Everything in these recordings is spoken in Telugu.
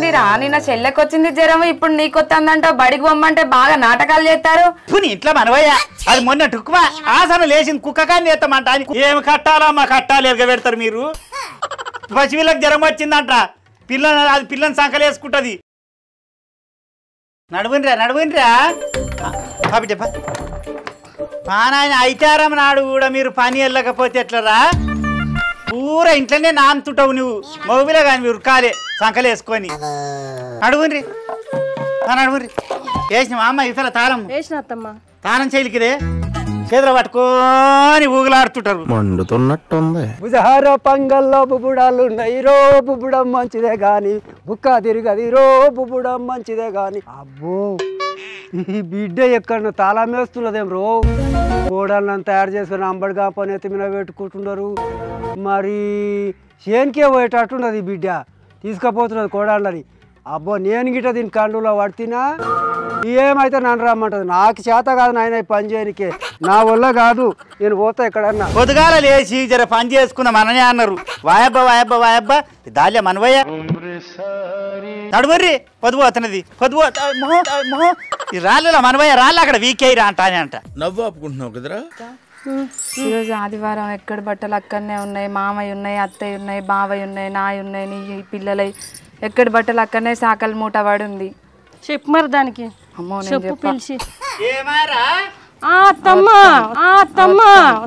ఏందిరా నిన్న చెల్లెకొచ్చింది జ్వరం ఇప్పుడు నీకొత్తందంట బడికి పొమ్మంటే బాగా నాటకాలు చేస్తారు పుని ఇంట్లో మనవయ్య అది మొన్న టుక్కుమా ఆసన లేచింది కుక్క కానీ చేస్తామంట అని ఏమి కట్టాలా మా కట్టాలి ఎరగబెడతారు మీరు పసిపిల్లకి జ్వరం వచ్చిందంట పిల్ల అది పిల్లని సంకలేసుకుంటది నడువునిరా నడువునిరా కాబట్టి మా నాయన ఐతారం నాడు కూడా మీరు పని వెళ్ళకపోతే ఎట్లరా పూరా ఇంట్లోనే నానుతుంటావు నువ్వు మగపిల్ల కానీ మీరు ఉరకాలే సంకలేసుకొని నడువుండ్రి నడువుండ్రి వేసిన అమ్మ ఇతర తాళం వేసిన అత్తమ్మ తానం చేయలికిదే చేతులు పట్టుకొని ఊగులాడుతుంటారు మండుతున్నట్టుంది బుజహార పంగల్లో బుబుడాలు నైరో బుబుడం మంచిదే గాని బుక్క తిరగది రో బుబుడం మంచిదే గాని అబ్బో ఈ బిడ్డ ఎక్కడ తాళం వేస్తున్నదేం రో కోడళ్ళని తయారు చేసుకుని అంబడిగా పని ఎత్తి మీద పెట్టుకుంటున్నారు మరి చేనికే పోయేటట్టున్నది ఈ బిడ్డ తీసుకుపోతున్నది కోడళ్ళని అబ్బో నేను గిట్ట దీని కండులో పడితేనా ఏమైతే నన్ను రమ్మంటది నాకు చేత కాదు నాయన ఈ పని చేయనికే నా వల్ల కాదు నేను పోతా ఎక్కడన్నా పొద్దుగాల లేచి జర పని చేసుకున్న మననే అన్నారు వాయబ్బ వాయబ్బ వాయబ్బ దాల్య మనవయ్య నడుమర్రి పొదుపు అవుతున్నది పొదుపు మొహం మొహం ఈ రాళ్ళలో మనవయ్య రాళ్ళు అక్కడ వీకేయిరా అంటానే అంట నవ్వు ఆపుకుంటున్నావు కదరా ఈరోజు ఆదివారం ఎక్కడ బట్టలు అక్కడనే ఉన్నాయి మామయ్య ఉన్నాయి అత్తయ్య ఉన్నాయి బావయ్య ఉన్నాయి నాయ ఉన్నాయి నీ పిల్లలై ఎక్కడ బట్టలు అక్కడనే సాకలు మూట పడి ఉంది చెప్పు మరి దానికి అమ్మో నేను చెప్పు చెప్పా పిలిచి ఏమారా ఆ అత్తమ్మ ఆ అత్తమ్మ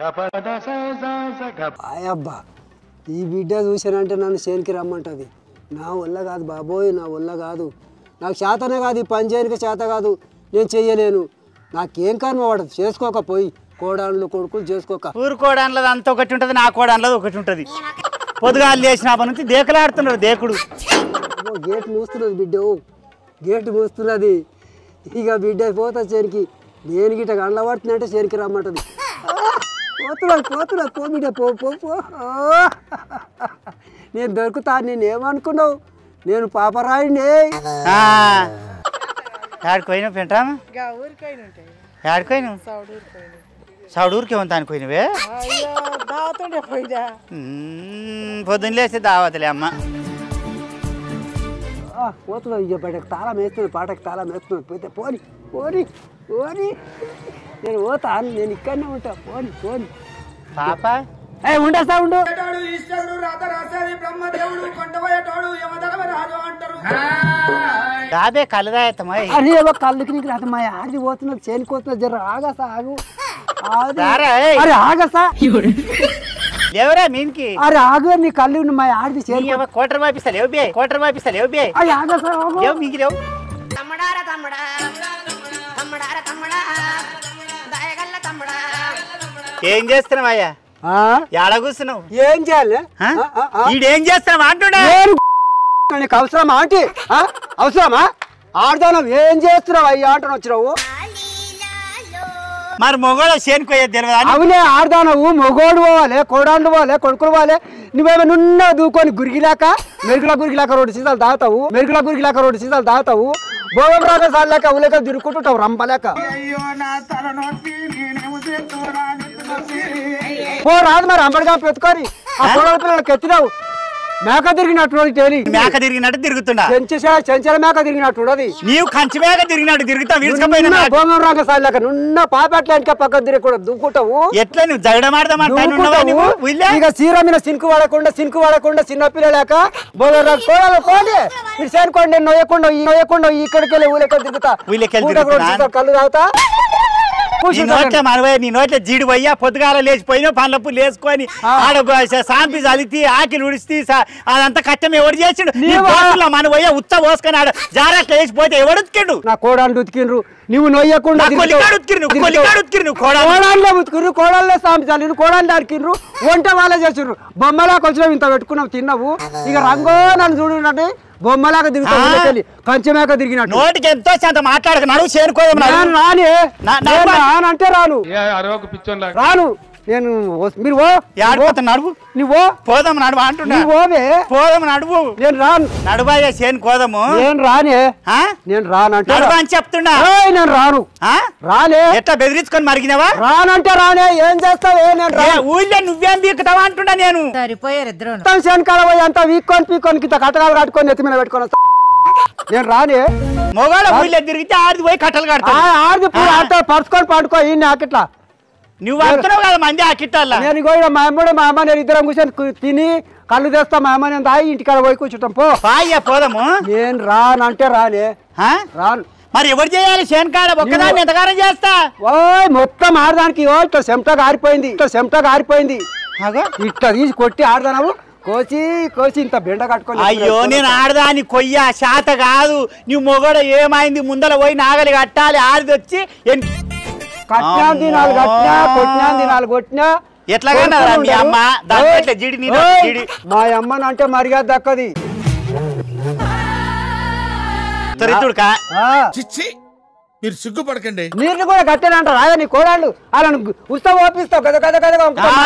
అబ్బా ఈ బిడ్డ చూసానంటే నన్ను చేనికి రమ్మంటది నా వల్ల కాదు బాబోయ్ నా వల్ల కాదు నాకు చేతనే కాదు ఈ పని చేయడానికి చేత కాదు నేను చెయ్యలేను నాకేం కర్మ పడదు చేసుకోకపోయి కోడాళ్ళు కొడుకులు చేసుకోక ఊరు కోడాన్లది అంత ఒకటి ఉంటుంది నా కోడాన్లది ఒకటి ఉంటుంది పొద్దుగాల లేచినప్పటి నుంచి దేకులాడుతున్నారు దేకుడు అబ్బో, గేట్ మూస్తున్నది బిడ్డ గేట్ మూస్తున్నది ఇక బిడ్డ పోతా చేరికి నేను గిట్ట గండ్ల పడుతుందంటే చేరికి రమ్మంటది ఆ, పోతున్నది పోతున్నది పో బిడ్డ పో పో పో ఆ, నేను దొరుకుతా నేను ఏమనుకున్నావు నేను పాపరాయిని ఆడిపోయినా పెంటామా ఆడిపోయినా సౌడూరుకి ఏమంత అనుకోయినవే మ్మ్, పొద్దున్న లేస్తే దావతలే అమ్మ ఆ, పోతున్నది ఇక బయటకు తాళం వేస్తుంది పాటకు తాళం వేస్తుంది పోతే పోని పోని పోని నేను పోతా నేను ఇక్కడనే ఉంటా పోని పోని పాప ఏ ఉండేస్తా ఉండు దాబే కలదాయతమై అరే ఏవో కళ్ళుకి నీకు రాదు మా ఆడిది పోతున్నది చేనుకోతున్నది జర ఆగసా ఆగు ఆగు. రారా, ఏయ్. అరే ఆగసా ఎవరా మీనికి అరే ఆగు నీ కళ్ళు ఉన్న మా ఆడిది చేను నీ అవ్వ కోటర్ వాపిస్తా లేవు బే కోటర్ వాపిస్తా లేవు బే అరే ఆగసా ఆగు. లేవు మీకు లేవు తమ్ముడారా తమ్ముడా తమ్ముడారా తమ్ముడా దయగల్ల తమ్ముడా ఏం చేస్తున్నావయ్యా ఆ? ఏడ కూర్చున్నావు ఏం చేయాలి ఆ? ఆ, ఆ, ఆ. ఈడేం చేస్తున్నావు అంటున్నా నేను నీకు అవసరమా ఆంటీ ఆ? అవసరమా ఆడదానం ఏం చేస్తున్నావు అయ్యా అంటాను వచ్చినావు మరి మొగోడు చేనుకోయేది తెలియదా అని? అవునే ఆడదానవు మొగోడు పోవాలి కోడాండు పోవాలి కొడుకులు పోవాలి నువ్వేమో నున్న దూకొని గురిగిలాక మెరుగుల గురిగిలాక రెండు సీసాలు తాగుతావు మెరుగుల గురిగిలాక రెండు సీసాలు తాగుతావు భోగం రాక సార్లేక ఉలేక తిరుక్కుంటుంటావు రంపలేక పో రాదు మరి అంబడిగా పెట్టుకొని ఆ కోడల పిల్లలకి ఎత్తినావు మేక తిరిగినట్టు తేలి మేక తిరిగినట్టు తిరుగుతున్నా చెంచా చెంచల మేక తిరిగినట్టు అది నీవు కంచి మేక తిరిగినట్టు తిరుగుతా విరుచుకపోయిన నున్న భోగం రాక సార్లేక నున్న పాపెట్ల వెనక పక్క తిరిగి కూడా దూకుంటావు ఎట్లా నువ్వు జగడమాడదామంటా దూకుతావు. ఇక సీర మీద సినుకు వాడకుండా సినుకు వాడకుండా చిన్న పిల్లలేక బోధన కోడలు కోడి మీరు చేరుకోండి నేను నొయ్యకుండా ఈ నొయ్యకుండా ఇక్కడికి వెళ్ళి ఊళ్ళకి తిరుగుతా ఊళ్ళకెళ్ళి పూటకు రెండు తిరుగుతున్నా? సీసాలు కళ్ళు తాగుతా నీ కూర్చుంటా నోట్లే మనవే నీ నోట్లే జీడి పోయ్యా పొద్దుగాల లేచిపోయినా పండ్ల పుల్లు వేసుకొని ఆడ గో- సాంపి చలితి ఆకిలి ఉడిచి అదంతా కట్టం ఎవడు చేసిండు నీ నీవా? పోతుల్లో మన పోయా ఉత్త పోసుకొని ఆడ జారట్లు వేసిపోతే ఎవడు ఉతికిండు నా కోడాలు ఉతికిండ్రు నువ్వు నొయ్యకుండా నా తిరుగుతావు. కొలికాడు ఉతికిరు నువ్వు తిరుగుతావు. కొలికాడు ఉతికిరు నువ్వు కోడాలు కోడాల్లో ఉతుకుర్రు కోడాల్లో సాంపించాలి కోడాలు దారికిండ్రు వంట వాళ్ళే చేసిండ్రు బొమ్మలాగా వచ్చినావు ఇంత పెట్టుకున్నావు తిన్నావు ఇక రంగో నన్ను చూడండి బొమ్మలాగా తిరుగుతావు ఆ? ఊళ్ళకెళ్ళి కంచెమేక తిరిగినట్టు నోటికి ఎంతో అంత మాట్లాడక నడువు చేరుకోదాం నేను రాని నా- నా- నేను రానంటే రాను రాను నేను వస్- మీరు ఓ ఆడిపోతా నడువు నువ్వు ఓ. పోదాం నడువు అంటున్నా నువ్వు ఓవే పోదాం నడువు నేను రాను నడుబాయ చేను కోదాము నేను రానే ఆ? నేను రానంటే నడువు రా- అని చెప్తున్నా ఏయ్, నేను రాను ఆ? రానే ఎట్లా బెదిరించుకొని మరిగినవా రానంటే రానే ఏం చేస్తావే నేను ఏ, రాను ఊళ్ళో నువ్వేం బీకుతావా అంటున్నా నేను మొత్తం శనికాల పోయి అంతా వీక్కొని పీక్కొని ఇంత కట్టకాలు కట్టుకొని నెత్తి మీద పెట్టుకొని వస్తా. నేను రానే మొగాళ్ళ ఊళ్ళో తిరిగితే ఆడిది పోయి కట్టలు ఆ, కడతా ఆడిది పూలు ఆడతా పరుచుకొని పండుకో ఈ నాకిట్లా నువ్వు అంటున్నావు కదా మంది ఆ కిట్టల్లా నేను ఇగో ఈడ మా అమ్మడు మా అమ్మ నేను ఇద్దరం కూర్చొని కు- తిని కళ్ళు తెస్తా మా అమ్మ నేను తాగి ఇంటికాడ పోయి కూర్చుంటాం పో పాయ్యా పోదాము నేను రానంటే రానే ఆ? రాను మరి ఎవరు చేయాలి శేన్కాడ ఒక్కదాన్ని ఎంతగానో చేస్తా ఓయ్ మొత్తం ఆడదానికి ఓ ఇట్లా చెమటగా ఆరిపోయింది ఇట్లా చెమటగా ఆరిపోయింది అగో ఇట్లా తీసి కొట్టి ఆడదానవు కోసి కోసి ఇంత బెండ కట్టుకొని అయ్యో నేను ఆడదాని కొయ్య శాత కాదు నువ్వు మొగడ ఏమైంది ముందర పోయి నాగలి కట్టాలి ఆడిది వచ్చి ఎన్- కట్నా దినాలు కట్టినా కొట్టినా దినాలు కొట్టినా ఎట్లాగన్నారా మీ అమ్మ? దాని ఓయ్, పట్ల జిడి నీతో ఓయ్, జిడి. మా అమ్మని అంటే మర్యాద దక్కది తొరితుడుకా ఆ, చిచ్చి మీరు సిగ్గుపడకండి నీళ్ళు కూడా కట్టేనంటారు రాదా నీ కోడాళ్ళు అలా ఉత్సవం ఓపిస్తావు కదా కదా కదా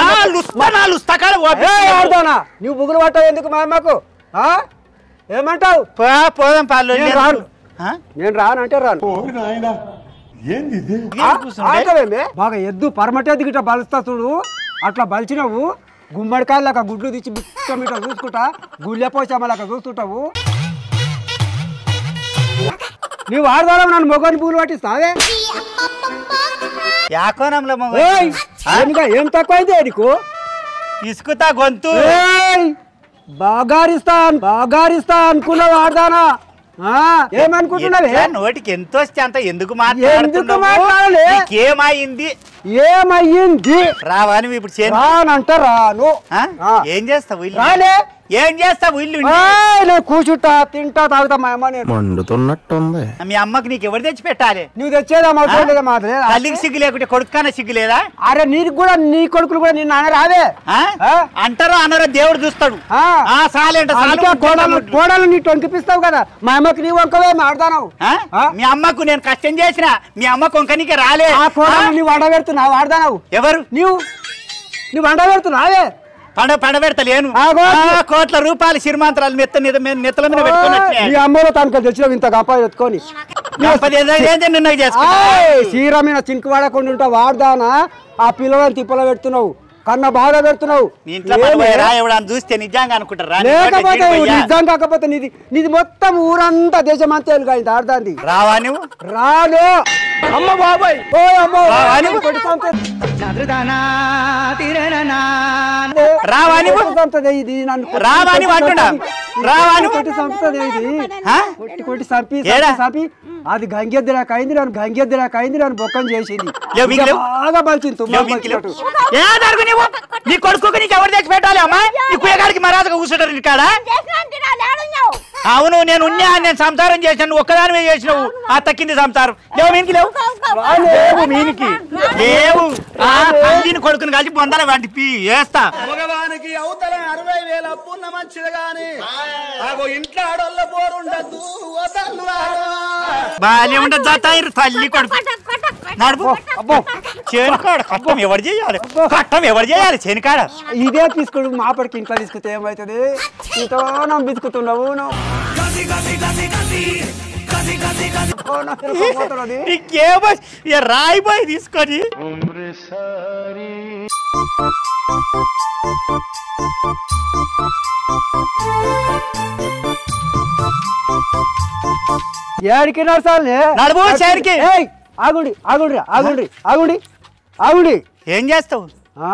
ఆడతానా నువ్వు బుగులు పట్టావు ఎందుకు మా అమ్మకు ఆ? ఏమంటావు పోదాం పాలు నేను రాను. నేను రానంటే రాను ఆటవేమే బాగా ఎద్దు పరమటెద్దు గిట్ట బలుస్తా చూడు అట్లా బలిచినవు గుమ్మడికాయలాగా గుడ్లు తెచ్చి బిచ్చం ఇట్లా చూసుకుంటా గుళ్ళె పోసామలాగా చూస్తుంటావు నీవు ఆడదాం నన్ను మొగని పూలు పట్టిస్తావే యాకోనంలో మొగ ఏయ్, ఏమిగా ఏం తక్కువైంది నీకు ఇసుకుతా గొంతు ఏయ్, బాగారిస్తా బాగారిస్తా అనుకున్నావు ఆడదానా ఆ, ఏమనుకుంటున్నావే ఎట్లా నోటికి ఎంత వస్తే అంత ఎందుకు ఎందుకు మాట్లాడుతున్నావు మాట్లాడలే? నీకేమైంది ఏమయ్యింది రావా నువ్వు ఇప్పుడు చేను రానంటే రాను ఆ? ఆ. ఏం చేస్తావు ఇల్లు రాలే ఏం చేస్తావు ఇల్లు ఏయ్, నేను కూర్చుంటా తింటా తాగుతా మా అమ్మ నేను మండుతున్నట్టుంది మీ అమ్మకి నీకు ఎవరు తెచ్చి పెట్టాలి నువ్వు తెచ్చేదా అవసరం లేదా మాత్రం తల్లికి సిగ్గు లేకుంటే కొడుకన్నా సిగ్గు లేదా అరే నీకు కూడా నీ కొడుకులు కూడా నిన్న అన్న రావే ఆ? ఆ? అంటారో అనరో దేవుడు చూస్తాడు ఆ. ఆ సాలేంట అందుకే కోడలు కోడలు నీ టొంకిపిస్తావు కదా మా అమ్మకి నీ వంకవే మాడతాను ఆ? మీ అమ్మకు నేను కష్టం చేసిన మీ అమ్మ కొంకనికి రాలే ఆ కోడలు ఆ? నీ వండ పెడుతున్నావు వాడదావు ఎవరు నీవు నువ్వు వండ పెడుతున్నావే పండ పండ పెడతలేను ఆగో. ఆ, కోట్ల రూపాయలు శ్రీమంతరాలు మెత్త మీద మీద- నెత్తల మీద పెట్టుకున్నట్టే నీ అమ్మలో తనక తెచ్చినావు ఇంత గప్ప ఎత్తుకొని గొప్పది ఏదో- ఏంది నిన్న చేసుకున్నా ఆయ్, చీరమైన చింకు వాడకుండా ఉంటా వాడదానా ఆ పిల్లలను తిప్పలో పెడుతున్నావు కన్న బాధ పెడుతున్నావు నీ ఇంట్లో ఏమే? పడిపోయారా ఎవడని చూస్తే నిజంగా అనుకుంటారా నీ నోట్లో లేకపోతే జీడి పోయ్యా? నిజం కాకపోతే నీది నీది మొత్తం ఊరంతా దేశమంతా ఎలుగైంది ఆడదాంది రావా నువ్వు రాను అమ్మ బాబాయ్ ఓ అమ్మ రావా నువ్వు? కొట్టి సంతే. రావా నువ్వు? కొట్టి సంతదే ఇది నన్ను కొట్టి రావా నువ్వు కొట్టి అంటున్నా? సంతది. రావా నువ్వు? కొట్టి సంతదే ఇది ఆ? కొట్టి కొట్టి సంపి ఏడా? సంపి అది గంగెద్దులాక అయింది నన్ను గంగెద్దులాక అయింది నన్ను బొక్కం చేసింది లేవు, మీకు ఇంకా లేవు? బాగా బలిచింది తుమ్మ లేవు, మీకు లేవు? బలిచినట్టు. ఏ దొరకు నువ్వు నీ కొడుకు నీకు ఎవరు తెచ్చి పెట్టాలి అమ్మా నీ కుయ్యగాడికి మరాదగా కూర్చుంటారు ఇక్కడ అవును నేను ఉన్నా నేను సంసారం చేశాను నువ్వు ఒక్కదానివే చేసినావు ఆ తక్కింది సంసారం లేవు మీనికి లేవు లేవు మీనికి లేవు ఆ తల్లిని కొడుకుని కలిసి బొందల వంటి పీ వేస్తా మగవానికి అవతల అరవై వేల అప్పున్న మంచిది గాని ఆగో ఇంట్లో ఆడోళ్ళ పోరుండద్దు వదలు బాల్యం ఉండదు జాతాయిరు తల్లి కొడుకు నడుపు అబ్బో చేనుకాడ కట్టం ఎవరు చేయాలి కట్టం ఎవరు చేయాలి చేనుకాడ ఇదే తీసుకుడు మాపడికి ఇంట్లో తీసుకుంటే ఏమవుతుంది ఇంతగానో బితుకుతున్నావు నువ్వు. ఓ, నా పిల్లలు పోతున్నది. నీకేమో ఇక రాయిపోయి తీసుకొని ఏడికి నడసాలి నడుము, చేరికి. ఏయ్, ఆగుండి ఆగుండి ఆగుండి ఆగుండి ఆగుండి ఏం చేస్తావు ఆ?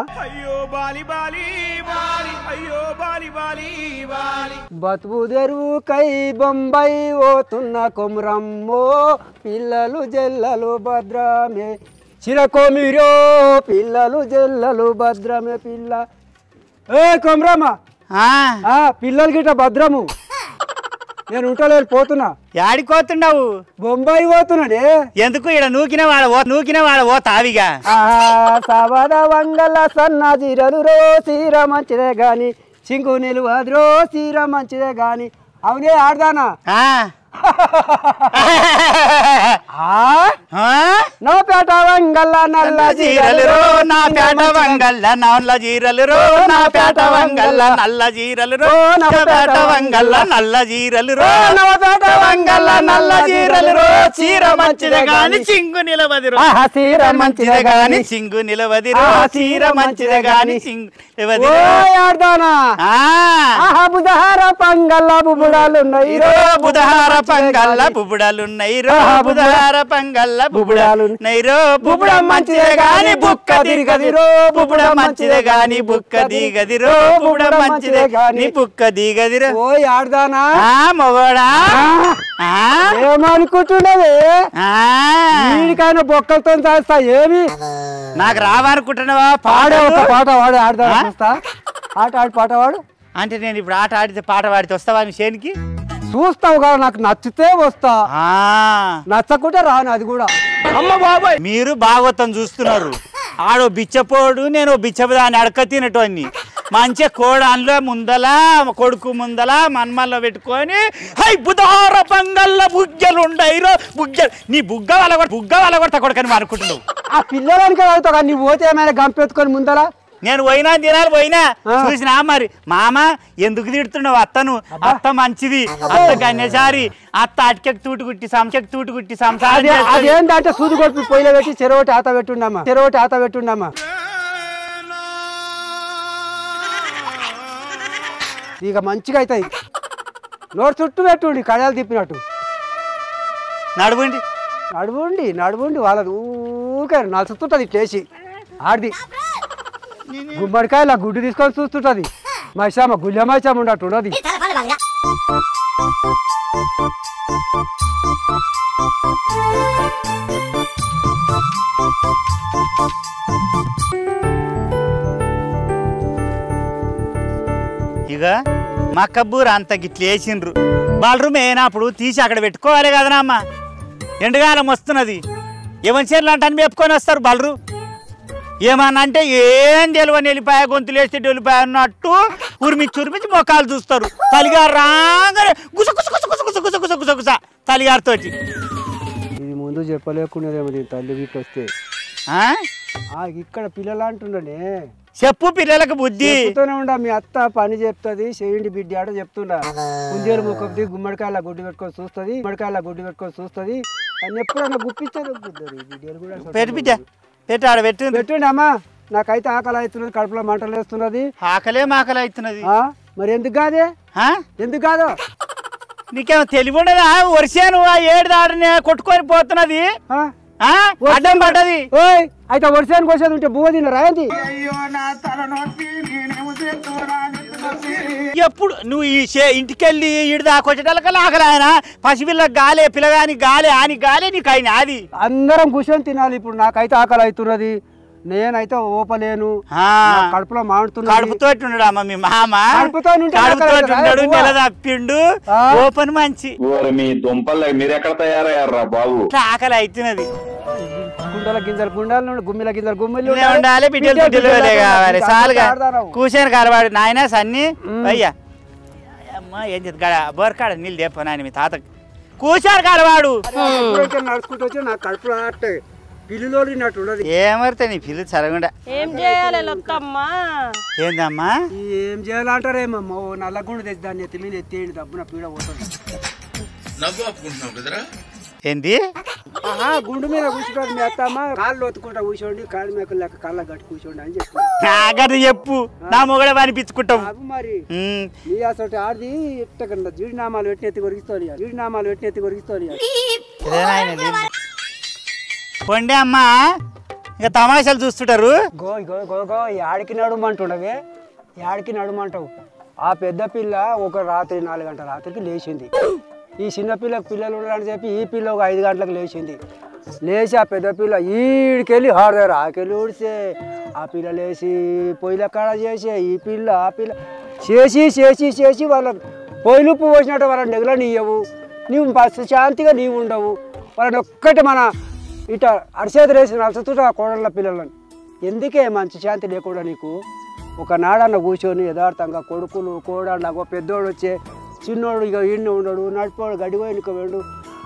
బతుకు తెరువు కై బొంబాయి పోతున్న కొమరమ్మో పిల్లలు జల్లలు భద్రమే చిరకొమిరో పిల్లలు జల్లలు భద్రమే పిల్ల ఏ కొమరమ్మ ఆ, ఆ పిల్లలు గిట్ట భద్రము నేను ఉంటలేను పోతున్నా యాడికోతున్నావు బొంబాయి పోతున్నానే ఎందుకు ఇక్కడ నూకిన వాడ ఓ నూకిన వాడ ఓ తావిగా సవద వంగల సన్న జీరలు రో సీర మంచిదే గాని చింగు నిలువదు రో సీర మంచిదే గాని అవునే ఆడదానా ఆ. ఆ ఆ? నా పేట వంగల్ల నల్ల నల్ల జీరలు నా పేట వంగల్ల నల్ల జీరలు రో నా పేట వంగల్ల నల్ల జీరలు రో నా పేట వంగల్ల నల్ల జీరలు రో నా పేట వంగల్ల నల్ల జీరలు రో చీర మంచిదే గాని చింగు నిలవది రో ఆహా, చీర మంచిదే గాని చింగు నిలవది రో ఆహా, చీర మంచిదే గాని చింగు నిలవది ఓ రో ఆడదానా ఆ ఆహా బుధహార పంగల్ల బుబుడాలు ఉన్నాయి రో బుధహార పంగల్ల బుబుడలున్నై రో బుధహార పంగల్ల బుబుడలున్నై రో బుబుడ మంచిదే గాని బుక్క దిగది రో బుబుడ మంచిదే గాని బుక్క దిగది రో బుబుడ మంచిదే గాని బుక్క దిగది రో ఓ ఆడదానా ఆ మొగోడా ఆ ఏమనుకుంటున్నది ఆ వీడికైనా బొక్కలతో చేస్తా ఏమి నాకు రావనుకుంటున్నావా పాడే పాడే ఒక పాట వాడు ఆడదానా చూస్తా ఆట ఆడి పాట వాడు అంటే నేను ఇప్పుడు ఆట ఆడితే పాట పాడితే వస్తావా నీ చేనికి చూస్తావు కదా నాకు నచ్చితే వస్తా ఆ నచ్చకుంటే రాను అది కూడా మీరు భాగవతం చూస్తున్నారు ఆడో బిచ్చపోడు నేను బిచ్చపదాన్ని అడక తినటోని మంచిగా కోడాన్లో ముందల కొడుకు ముందల మన్మల్లో పెట్టుకొని హై బుధార పంగల్ల బుగ్గలు ఉండయిరో బుగ్గలు నీ బుగ్గ వాళ్ళ కూడా బుగ్గ వాళ్ళ కూడా కొడుకని అనుకుంటున్నావు ఆ పిల్లలనికి అవుతావు కదా నువ్వు పోతే ఏమైనా గంపెత్తుకొని ముందలా నేను పోయినా దినాలు పోయినా ఆ. చూసినా మరి మామ ఎందుకు తిడుతున్నావు అత్తను అత్త మంచిది అత్త గన్యసారి అత్త అటుకెక్ తూటు కుట్టి సంచెక్ తూటు కుట్టి సంసారం అది చేస్తది. అదేంటంటే సూది కొట్టి పొయ్యిలో పెట్టి చెరవటి ఆత పెట్టుండమ్మా చెరవటి ఆత పెట్టుండమ్మా ఇక మంచిగా అవుతాయి నోరు చుట్టూ పెట్టుండి కడాలు తిప్పినట్టు నడవండి నడువుండి నడువుండి వాళ్ళది ఊరికే నలుచుతుంటది ఇట్లేసి ఆడిది గుమ్మడికాయల గుడ్డు తీసుకొని చూస్తుంటది మైసామ గుళ్ళ మైసామ ఉన్నట్టు ఉన్నది ఇక మా కబ్బూరు అంత గిట్ల వేసిండ్రు బాలరూమ్ అయినప్పుడు తీసి అక్కడ పెట్టుకోవాలి కదనా అమ్మ ఎండగాలం వస్తున్నది ఏమని చీరలు అంటే మేపుకొని వస్తారు బలరు ఏమన్నా అంటే ఏం తెలియని వెళ్ళిపోయా గొంతులు వేస్తే వెళ్ళిపోయా అన్నట్టు ఉరిమిచ్చి ఉరిమిచ్చి మొఖాలు చూస్తారు తలిగారు రాగానే గుస గుస గుస గుస గుస గుస గుస గుస గుస తలిగారితోటి ఇది ముందు చెప్పలేకున్నదేమో దీని తల్లి వీటి వస్తే ఆ? ఆ, ఇక్కడ పిల్లలు అంటుండనే చెప్పు పిల్లలకు బుద్ధి చెప్తూనే ఉండ మీ అత్త పని చెప్తుంది చేయండి బిడ్డ ఆట చెప్తుండ కుందేలు ముక్కది గుమ్మడికాయల గుడ్డు పెట్టుకొని చూస్తుంది గుమ్మడికాయల గుడ్డు పెట్టుకొని చూస్తుంది అని ఎప్పుడైనా గుప్పించారు బిడ్డలు కూడా పెట్టు బిడ్డ పెట్టు ఆడ పెట్టు పెట్టండి అమ్మా నాకైతే ఆకలి అవుతున్నది కడుపులో మంటలు వేస్తున్నది ఆకలే మాకలే అవుతున్నది ఆ, మరి ఎందుకు కాదే ఆ? ఎందుకు కాదు నీకేమో తెలివి ఉండదా వరిసేను ఆ ఏడు దాడిని కొట్టుకొని పోతున్నది ఆ? ఆ? అడ్డం పడ్డది ఓయ్ అయితే వర్షానికి వచ్చేది ఉంటే బువ్వ తిన్నరా ఏంది ఎప్పుడు నువ్వు ఈ చే- ఇంటికెళ్ళి ఈడు దాకొచ్చేటల్లకల్లా ఆకలి ఆయన పసిపిల్లకి గాలే పిల్లగాని గాలే ఆని గాలే నీకు ఆయన అది అందరం కూర్చొని తినాలి ఇప్పుడు నాకైతే ఆకలి అవుతున్నది నేనైతే ఓపలేను ఆ. నా కడుపులో మాడుతున్నది కడుపుతోటి ఉన్నాడు అమ్మ మీ మామ కడుపుతోటి ఉంటే కడుపుతోటి ఆకలి ఉన్నాడు అవుతుందా? నెల తప్పిండు ఆ. ఓపెన్ మంచి ఓరి మీ దుంపలు మీరెక్కడ తయారయ్యారా బాబు ఇట్లా ఆకలి అవుతున్నది గుండెల గింజలు గుండెల నుండి గుమ్మిల గింజలు గుమ్మిలు ఇట్లే ఉండాలి బిడ్డలు బిడ్డలు వలే కావాలి చాలుగా కూర్చొని కలవాడు నాయన సన్ని అయ్యా అమ్మా ఏం చేతి కాడ బోరకాడ నీళ్ళు తెప్ప నాయన మీ తాతకి కూర్చొని కలవాడు నడుచుకుంటూ వచ్చి నా కడుపులో ఆటే పిల్లిలో ఉన్నట్టు ఏమరితే నీ పిల్లలు చరగుండా ఏం చేయాలి లొత్తమ్మా ఏందమ్మా ఏం చేయాలంటారేమో ఓ నల్లగుండు తెచ్చి దాన్ని ఎత్తి మీద ఎత్తేయండి దబ్బున పీడ పోతుంది నవ్వు ఆపుకుంటున్నావు కదరా ఏంది ఆహా గుండు మీద కూర్చుంటారు మీ అత్తమ్మ కాళ్ళు ఒత్తుకుంటా కూర్చోండి కాళ్ళు మేక లెక్క కాళ్ళ గట్టి కూర్చోండి అని చెప్పి నాగది చెప్పు నా మొగడ అనిపించుకుంటావు బాబు మరి ఉమ్, నీ అసలు ఆడిది ఇట్టకుండా జీడినామాలు పెట్టిన ఎత్తి కొరిగిస్తాను జీడినామాలు పెట్టిన ఎత్తి కొరిగిస్తాను ఇదే నాయన ఇదే. పొండి అమ్మా ఇక తమాషాలు చూస్తుంటారు గో గో గో గో యాడికి నడుమంటుండవే యాడికి నడుమంటావు ఆ పెద్ద పిల్ల ఒక రాత్రి నాలుగు గంటల రాత్రికి లేచింది ఈ చిన్న పిల్లకు పిల్లలు ఉన్నారని చెప్పి ఈ పిల్ల ఒక ఐదు గంటలకు లేచింది లేచి ఆ పెద్ద పిల్ల ఈడికెళ్ళి హాడదారు ఆకెళ్ళి ఊడిసే ఆ పిల్ల లేచి పొయ్యిల కాడ చేసే ఈ పిల్ల ఆ పిల్ల చేసి చేసి చేసి వాళ్ళ పొయ్యిలు ఉప్పు పోసినట్టు వాళ్ళ నెగల నీయవు నీవు ఫస్ట్ శాంతిగా నీవు ఉండవు వాళ్ళని ఒక్కటి మన ఇట అరిసేది రేసి నడుచుతుంటే ఆ కోడళ్ళ పిల్లలని ఎందుకే మంచి శాంతి లేకుండా నీకు ఒక నాడన్న కూర్చొని యథార్థంగా కొడుకులు కోడళ్ళు ఒక పెద్దోడు వచ్చే చిన్నోడు ఇక ఈయన ఉండడు నడిపోడు గడిపోయినక వెళ్ళు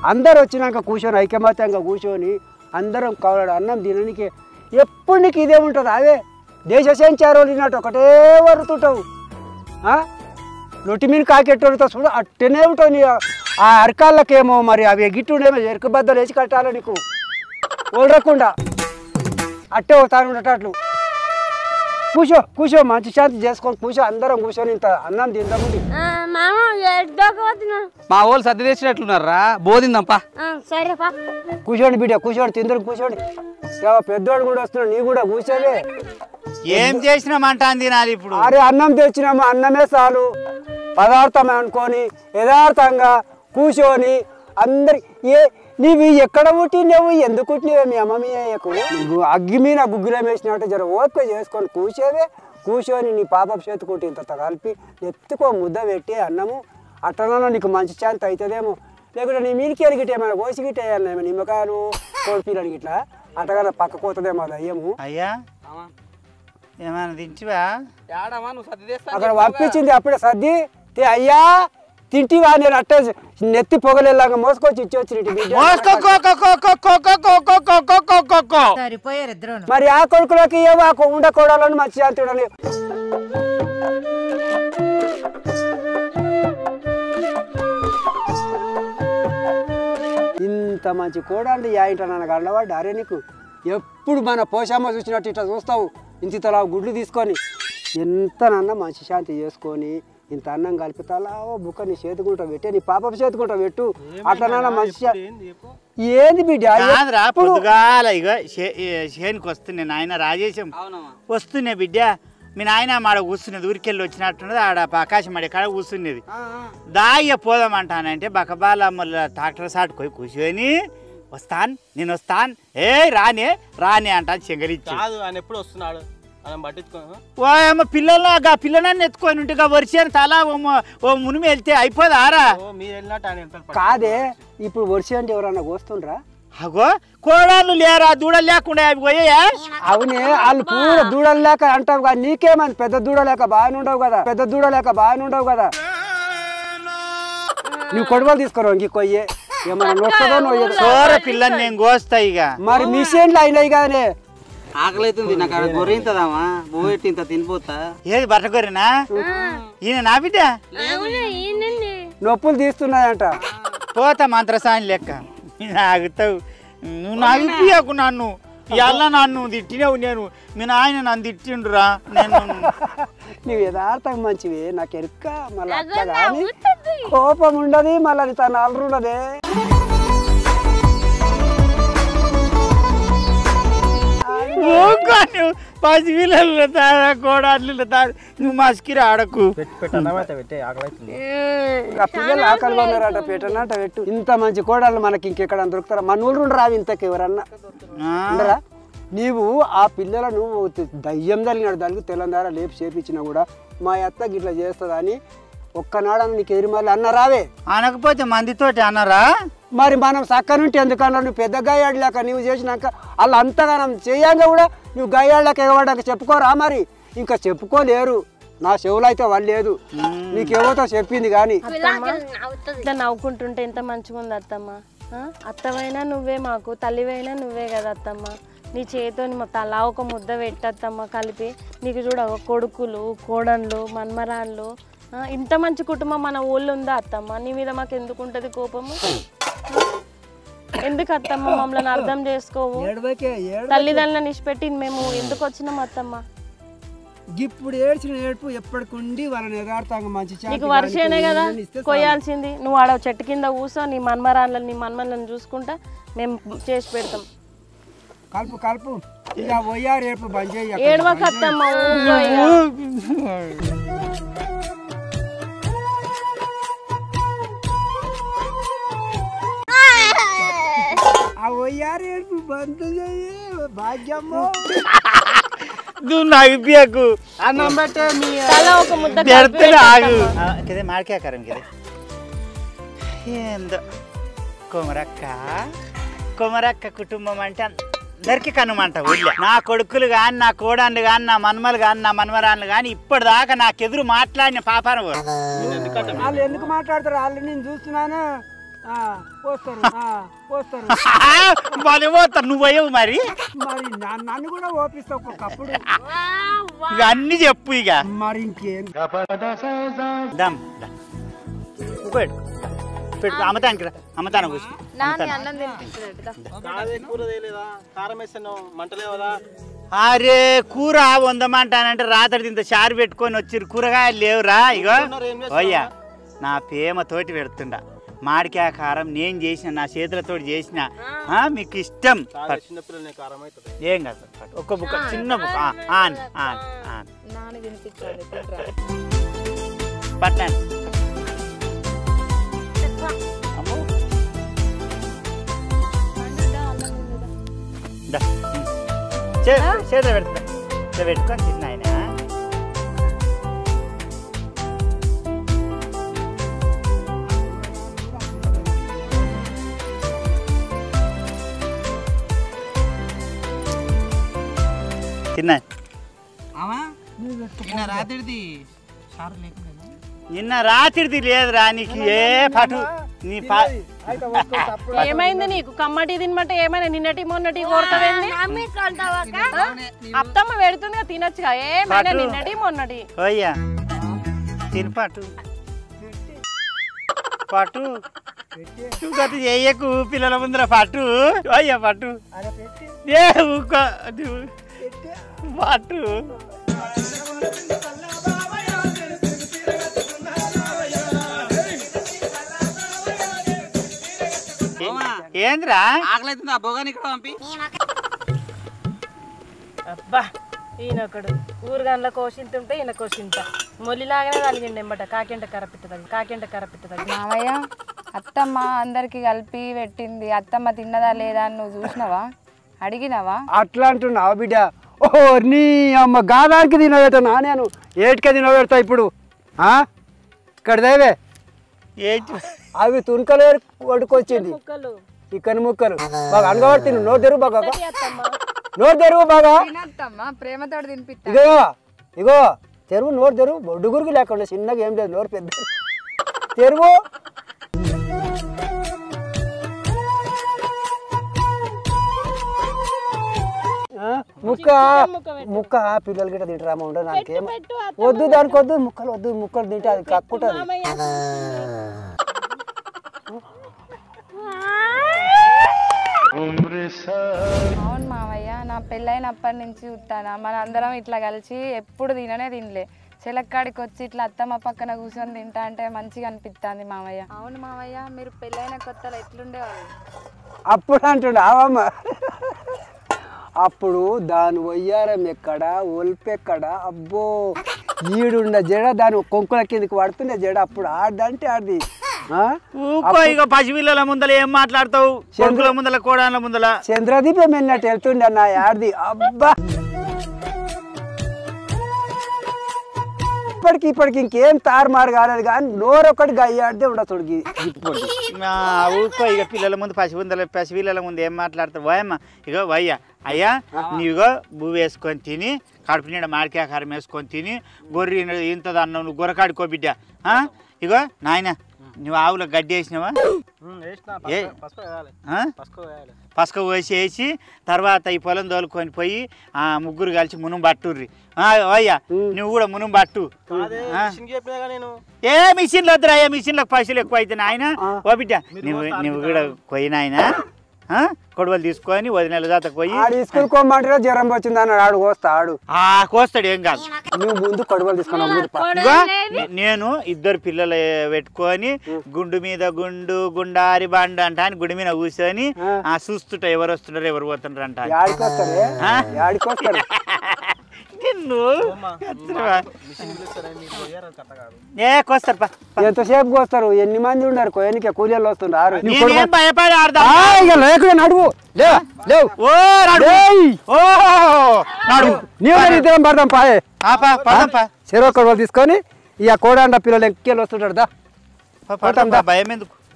అందరు వచ్చినాక కూర్చొని ఐకమత్యంగా కూర్చొని అందరం కావాలి అన్నం తినడానికి ఎప్పుడు నీకు ఇదే ఉంటుంది అవే దేశ సంచారం తిన్నట్టు ఒకటే వరుతుంటావు ఆ? లొట్టి మీద కాకెట్టుతో చూడు అట్టనే ఉంటుంది నీ ఆ అరకాళ్ళకేమో మరి అవి ఎగిట్టుండేమో ఎరుకు బద్దలు వేసి కట్టాలి నీకు ఓడకుండా అట్టే తాను ఉండేటట్లు కూర్చో కూర్చో మంచి శాంతి చేసుకొని కూర్చో అందరం కూర్చొని ఇంత అన్నం తిందాము మామ ఎడ్డోకపోతున్నాను మా వాళ్ళు సర్ది తెచ్చినట్లున్నారా బోధిందంపా సరే పా కూర్చోండి బిడ్డ కూర్చోండి తిందరు కూర్చోండి ఏవో పెద్దోడు కూడా వస్తున్నాడు నీ కూడా కూర్చోలే ఏం చేసినామంటాను తినాలి ఇప్పుడు అరే అన్నం తెచ్చినాము అన్నమే చాలు పదార్థం అనుకొని యథార్థంగా కూర్చొని అందరి ఏ నీవి ఎక్కడ పుట్టినవు ఎందుకు పుట్టినవే మీ అమ్మ మీ అయ్యకు నువ్వు అగ్గి మీద గుగ్గులో వేసినట్టు జర ఓపిక చేసుకొని కూర్చోవే కూర్చొని నీ పాప చేతుకుంటే ఇంత కలిపి ఎత్తుకో ముద్ద పెట్టి అన్నము అట్టనలో నీకు మంచి ఛాన్స్ అవుతుందేమో లేకుంటే నీ మీదికి ఎరిగితే ఏమైనా కోసి గిట్ట వేయాలి నిమ్మకాయలు కోడిపీలని గిట్లా అట్టగా పక్క పోతుందేమో దయ్యము అయ్యా ఏమైనా తింటివా ఏడమ్మా నువ్వు సర్ది తెస్తా అక్కడ పంపించింది అప్పుడే సర్ది తే అయ్యా తింటివా నేను అట్టే నెత్తి పొగలేలాగా మోసుకొచ్చి ఇచ్చి సరిపోయారు మరి ఆ కొడుకులకి ఏవో ఆ ఉండకూడాలని మంచి శాంతుడని ఇంత మంచి కోడాలి యా ఇంట నన్ను గండవాడు అరే నీకు ఎప్పుడు మన పోషమ్మ చూసినట్టు ఇట్లా చూస్తావు ఇంత ఇంతలా గుడ్లు తీసుకొని ఎంతనన్నా మంచి శాంతి చేసుకొని ఇంత అన్నం కలుపుతాలా ఓ బుక్క నీ చేతుకుంటా పెట్టే నీ పాప చేతుకుంటా పెట్టు అట్లనన్నా మంచి శా- ఏంది బిడ్డ కాదురా ఎప్పుడు- పొద్దుగాల ఇక చేనుకి వస్తున్నాయి నాయన రాజేశం వస్తున్నాయి బిడ్డ మీ నాయన మాడ కూర్చున్నది ఊరికెళ్ళి వచ్చినట్టున్నది ఆడ ఆకాశం ఆడే కాడ కూర్చున్నది దాయ్య పోదామంటానంటే బకబాల మళ్ళీ ట్రాక్టర్ సాటుకు పోయి కూర్చొని వస్తాన్ నేను వస్తాన్ ఏ రానే రానే అంటాను చెంగలిచ్చి కాదు ఆయన ఎప్పుడు వస్తున్నాడు ఆయన పట్టించుకో ఓ అమ్మ పిల్లలు ఆ పిల్లనని ఎత్తుకొని ఉంటే ఇక వర్షాన్ని తలా ఓ ము- ఓ మునిమి వెళ్తే అయిపోదారా ఓ, మీరు వెళ్ళినట్టు ఆయన వెళ్తాడు కాదే ఇప్పుడు వర్షం అంటే ఎవరన్నా కోస్తుండ్రా అగో కోడాలు లేరా దూడలు లేకుండా అవి పోయాయా అవునే వాళ్ళు పూర దూడలు లేక అంటావు కదా నీకేమని పెద్ద దూడ లేక బాగానే ఉండవు కదా పెద్ద దూడ లేక బాగానే ఉండవు కదా నువ్వు కొడవలు తీసుకోరు ఇంక కొయ్యే ఏమన్నా నొస్తుందో నొయ్యదో సోర పిల్లని నేను కోస్తా ఇక మరి మిషన్లు అయినాయి కదనే ఆకలి అవుతుంది నాకు ఆడ గొర్రెంతదామా బోయెట్టి ఇంత తినిపోతా ఏది బట్టగొరినా ఈయన నా బిడ్డ నొప్పులు తీస్తున్నాయంట పోతా మంత్రసాని లెక్క ఆగుతావు నువ్వు నాకు ఇయ్యకు నన్ను ఇవాళ నన్ను తిట్టినావు నేను మీ నాయన నన్ను తిట్టిండురా నేను నువ్వు యథార్థం మంచివి నాకు ఎరుక్క మళ్ళీ అట్లా కానీ కోపం ఉండదు మళ్ళీ తన అలరు ఉండదే ఊరుకోను పసి పిల్లలు తారా కోడాళ్ళు తారు నువ్వు మస్కిరి ఆడకు పెట్టన్నమైతే పెట్టే ఆకలి అవుతుంది ఆ పిల్లలు ఆకలిగా ఉన్నారట పెట్టనట పెట్టు ఇంత మంచి కోడళ్ళు మనకి ఇంకెక్కడ దొరుకుతారా మన ఊళ్ళు రావు ఇంతకు ఎవరన్నా ఉండరా నీవు ఆ పిల్లలను దయ్యం తగిలినాడు దానికి తెల్లందారా లేపు చేపించినా కూడా మా అత్త గిట్లా చేస్తుందా అని ఒక్కనాడని నీకు ఎదురు మళ్ళీ అన్న రావే అనకపోతే మందితోటి అన్నారా మరి మనం చక్కనుంటే ఎందుకన్నా నువ్వు పెద్ద గాయాడలేక నువ్వు చేసినాక వాళ్ళు అంతగానం చేయంగా కూడా నువ్వు గాయాడలేక ఎగబడ్డాక చెప్పుకోరా మరి ఇంకా చెప్పుకోలేరు నా చెవులు అయితే వాళ్ళు లేదు నీకేవోతో చెప్పింది కానీ ఇట్లా నవ్వుకుంటుంటే ఎంత మంచిగా ఉంది అత్తమ్మ ఆ? అత్తమైనా నువ్వే మాకు తల్లివైనా నువ్వే కదా అత్తమ్మ నీ చేతిని మా తలా ఒక ముద్ద పెట్టత్తమ్మ కలిపి నీకు చూడ ఒక కొడుకులు కోడన్లు మన్మరాన్లు ఆ? ఇంత మంచి కుటుంబం మన ఊళ్ళో ఉందా అత్తమ్మ నీ మీద మాకు ఎందుకు ఉంటుంది కోపము ఎందుకు అత్తమ్మ మమ్మల్ని అర్థం చేసుకోవు ఏడవకే ఏడు తల్లిదండ్రులను ఇచ్చిపెట్టి మేము ఎందుకు వచ్చినాం అత్తమ్మ ఇప్పుడు ఏడ్చిన ఏడుపు ఎప్పటికుండి వాళ్ళని యథార్థంగా మంచి చేప నీకు వర్షేనే కానీ కదా కొన్ని ఇస్తే చాలు. కొయ్యాల్సింది నువ్వు ఆడ చెట్టు కింద కూసో నీ మన్మరాన్లను నీ మన్మలను చూసుకుంటా మేము చేసి పెడతాం కలుపు కలుపు ఇక పోయా రేపు బంద్ చేయి అక్కడ. ఏడవక అత్తమ్మ ఊరుకో ఇక. ఆ పోయా రేపు బంద్ చేయి భాగ్యమ్మో నువ్వు నవ్వియకు అన్నం పెట్టే మీ తల ఒక ముద్ద కలిపి పెడతాడు ఆగు పెట్టత్తమ్మ. కిదే మాడికాకరం కిదే ఏందో కొమరక్క కొమరక్క కుటుంబం అంటే అందరికి కనుమంట ఊళ్ళో నా కొడుకులు కానీ నా కోడన్లు కానీ నా మన్మలు కానీ నా మన్మరాన్లు కానీ ఇప్పటిదాకా నాకెదురు మాట్లాడిన పాపాన వాళ్ళు ఎందుకు మాట్లాడతారు వాళ్ళు నేను చూస్తున్నాను ఆ, పోస్తారు ఆ, పోస్తారు వాళ్ళు పోతారు నువ్వు పోయావు మరి మరి నా- నన్ను కూడా ఓపిస్తావు ఒక్కొక్కప్పుడు ఇక అన్ని చెప్పు ఇక మరి ఇంకేం దమ్ పెట్టు పెట్టు అమ్మతానికి రా అమ్మతాన కూర్చో నాని అన్నం తినిపించలేదు కాదే కూర తేలేదా కారం వేసాను మంటలేవదా అరే కూర వందమంటానంటే రాత్రి ఇంత చారు పెట్టుకొని వచ్చిర్రు కూరగాయలు లేవురా ఇగో అయ్యా నా ప్రేమ తోటి పెడుతుండ మాడికాయ కారం నేను చేసిన నా చేతులతో చేసిన ఆ, మీకు ఇష్టం కాదే చిన్నపిల్లలు కారం అవుతుంది ఏం కాదు పట్టు. ఒక్క బుక్క చిన్న బుక్క ఆ, ఆన్ ఆన్ ఆన్ నాని తినిపించాలి తింటరా పట్టండి అమ్మో దా. చే- చేతిలో పెడుతున్నా ఇట్లా పెట్టుకొని తిన్న ఆయన తిన్నా అవా నిన్న రాత్రిది సారు లేకుండా నిన్న రాత్రిది లేదురా నీకు ఏ పటు నీ పా ఏమైంది నీకు కమ్మటి తినమంటే ఏమైనా నిన్నటి మొన్నటి కోరుతావేంది ఆ? అత్తమ్మ పెడుతుంది కదా తినొచ్చుగా ఏమైనా పట్టు. నిన్నటి మొన్నటి ఓయ్యా తిని పట్టు పట్టు ఇంకోటి చెయ్యకు పిల్లల ముందర పట్టు అయ్యా పట్టు ఏ ఊకో నువ్వు పట్టు ఏంద్రా ఆకలి అవుతుంది ఆ బొగాని ఇక్కడ పంపి అబ్బా ఈయనొకడు ఊరుగాన్ల కోసింతుంటే ఈయన కోసింత మొలిలాగానే తగిలిండి ఎంబట కాకింట కరపిట్ట తగిలి కాకింట కరపిట్ట తగిలి మామయ్య అత్తమ్మ అందరికి కలిపి పెట్టింది అత్తమ్మ తిన్నదా లేదా అని నువ్వు చూసినావా అడిగినావా అట్లా అంటున్నావు బిడ్డ ఓ నీ అమ్మ గాదానికి తినబెట్టనా నేను ఏటికే తినబెడతా ఇప్పుడు ఆ? ఇక్కడ దేవే ఏంటి అవి తునకలు వడుకొచ్చింది ముక్కలు చికెన్ ముక్కలు బాగా అనగబడి తిను నోరు తెరువు బాగా నోరు తెరువు బాగా తినత్తమ్మ ప్రేమతో తినిపిస్తా ఇగో ఇగో తెరువు నోరు తెరువు బొడ్డుగురికి లేకుండా చిన్నగా ఏం లేదు నోరు పెద్ద తెరువు ఆ, ముక్క ముక్క పిల్లలు గిట్ట తింటారా ఉండదు నాకేం వద్దు దానికి వద్దు ముక్కలు వద్దు ముక్కలు తింటే అది కక్కుంటుంది అవును మామయ్య నా పెళ్ళైనప్పటి నుంచి చూస్తానా మన అందరం ఇట్లా కలిసి ఎప్పుడు తిననే తినలే చిలక్కాడికి వచ్చి ఇట్లా అత్తమ్మ పక్కన కూర్చొని తింటా అంటే మంచిగా అనిపిస్తుంది మామయ్య అవును మామయ్య మీరు పెళ్ళైన కొత్తలో ఎట్లుండేవాళ్ళు అప్పుడు అంటుండే ఆవమ్మ అప్పుడు దాని వయ్యారం ఎక్కడ ఒలిపెక్కడ అబ్బో ఈడుండ జడ దాని కొంకుల కిందకి పడుతుండే జడ అప్పుడు ఆడదంటే ఆడిది ఆ? ఊకో ఇక పసిపిల్లల ముందల ఏం మాట్లాడతావు కొడుకుల ముందల కోడాల ముందల చంద్రదీపం వెళ్ళినట్టు వెళ్తుండే అన్న ఆడిది అబ్బా ఇప్పటికి ఇప్పటికి ఇంకేం తారుమారు కాలేదు కానీ నోరొకటి గయ్యాడితే ఉండదు ఇప్పుడు ఆ, ఊకో ఇక పిల్లల ముందు పసి ముందల పసిపిల్లల ముందు ఏం మాట్లాడతారు వాయమ్మ ఇగో వయ్యా అయ్యా నీవుగో బువ్వ వేసుకొని తిని కడుపు నిండా మామిడికాయ కారం వేసుకొని తిని గొర్రె ఇంత అన్నం నువ్వు గొర్రకాడుకో బిడ్డ ఆ? ఇగో నాయన నువ్వు ఆవులకు గడ్డి వేసినావా వేసిన ఏ? పసుపు వేయాలి ఆ? పసుపు వేయాలి పసుక పోసి వేసి తర్వాత ఈ పొలం తోలుకొని పోయి ఆ ముగ్గురు కలిసి మునుం పట్టుర్రి ఆ, అయ్యా నువ్వు కూడా మునుం పట్టు అదే ఆ? మిషన్ చెప్పినాగా నేను ఏ మిషన్లు వద్దురా ఏ మిషన్లకు పైసలు ఎక్కువ అయితే నాయన ఓ బిడ్డ నువ్వు నువ్వు కూడా పోయి నాయన ఆ? కొడవలు తీసుకొని వదిన జాత పోయి ఆడు స్కూల్ కోమంటే జ్వరం వచ్చింది అన్నాడు ఆడు కోస్తా ఆడు ఆ కోస్తాడు ఏం కాదు నువ్వు ముందు కొడవలు తీసుకున్నావు ముందు పా. ఇదిగో, నే- నేను ఇద్దరు పిల్లలు పెట్టుకొని గుండు మీద గుండు గుండారి బండ అంట అని గుడి మీద కూర్చొని ఆ చూస్తుంటా ఎవరు వస్తున్నారు ఎవరు పోతున్నారు అంట యాడికి వస్తారే ఆ? యాడికి వస్తారు నిన్ను ఎత్తురువా. మిషన్ పిలుస్తారా మీకు పోయారు కట్ట కాదు ఏ కోస్తారు పా ఎంతసేపు కోస్తారు ఎన్ని మంది ఉన్నారు కోయనికి కూలీలు వస్తున్నారు నీ నేనేం కొడుకు- భయపడి ఆడదా ఆ, ఇక లేకుండా నడువు లేవు లేవు ఓ నడు ఏయ్! ఓ నడు నీవు నేను ఇద్దరం పడదాం పాయే ఆపా పదం పా చెరువు కొడవలు తీసుకొని ఇక కోడాండ పిల్లలు ఎక్కేళ్ళు వస్తుంటాడు దా పడతాం భయం ఎందుకు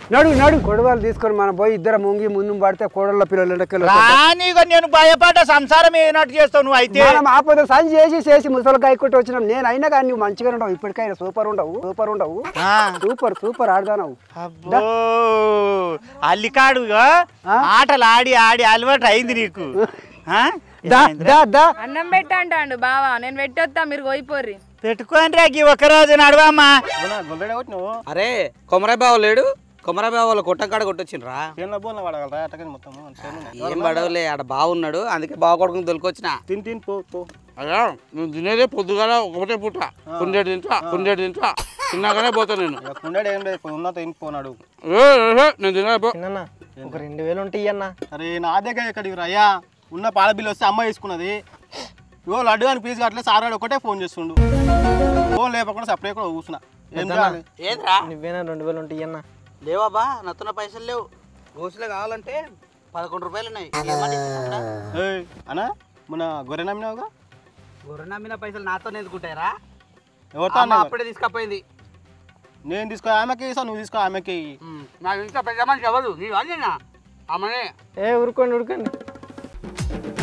నడు నడు కొడవలు తీసుకొని మనం పోయి ఇద్దరు ముంగి ముందు పడితే కోడళ్ళ పిల్లలు లెక్కలు రాని ఇక నేను భయపడ్డ సంసారం ఏనాటి చేస్తావు నువ్వు అయితే మనం ఆపద సంచి చేసి చేసి ముసలి గాయకొట్టి వచ్చినాం నేను అయినా కానీ నువ్వు మంచిగా ఉండవు ఇప్పటికైనా సూపర్ ఉండవు సూపర్ ఉండవు సూపర్ సూపర్ ఆడదానవు అబ్బో అల్లికాడు ఇక ఆటలు ఆడి ఆడి అలవాటు అయింది నీకు ఆ? దా దా దా అన్నం పెట్ట అంటాడు బావా నేను పెట్టొస్తా మీరు పోయిపోర్రి పెట్టుకోండి రాకి ఒక్కరోజు నడవమ్మా గొల్లడే కొట్టి నువ్వు అరే కొమరాయి బావ లేడు కొమరాయి బావ వాళ్ళు కొట్టం కాడ కొట్టొచ్చిండ్రా చేనులో బోన పడగలరా అట్టకని మొత్తం చేను ఉన్నాయి. ఏం పడవలే ఆడ బాగున్నాడు అందుకే బావ కొడుకుని తొలికొచ్చిన తిని తిని పో పో అయ్యా నువ్వు తినేదే పొద్దుగాల ఒకటే పూట కుండేటి తింటా కుండేటి తింటా తిన్నాకనే పోతా నేను ఇక కుండేడు ఏం లేదు ఇప్పుడు ఉన్నత తిని పోనాడు ఏ, ఏ, ఏ, నేను తినే పో ఒక రెండు వేలు ఉంటాయి అన్న అరే నా దగ్గర ఎక్కడికి రా అయ్యా ఉన్న పాల బిల్లు వస్తే అమ్మ తీసుకున్నది ఇగో లడ్డు అని పీస్ కట్టలే సార్ వాడు ఒకటే ఫోన్ చేస్తుండు ఫోన్ లేపకుండా సపరేట్ కూడా కూర్చున్నా ఏం చేయాలి ఏంద్రా నువ్వేనా రెండు వేలు ఉంటాయి అన్న లేవా బా నత్తున్న పైసలు లేవు గోసులు కావాలంటే పదకొండు రూపాయలు ఉన్నాయి ఏమని ఇస్తున్నావురా? ఏయ్, అన్నా మొన్న గొర్రె నమ్మినావుగా గొర్రె నమ్మిన పైసలు నాతో ఎందుకుంటాయరా ఎవరితో అమ్మ అన్నావు? అప్పుడే తీసుకపోయింది నేను తీసుకో ఆమెకి ఇస్తా నువ్వు తీసుకో ఆమెకి నాకు ఇంకా పెద్ద మనిషి ఎవరు నీ వాళ్ళేనా అమ్మనే ఏ ఊరుకోండి ఊరుకోండి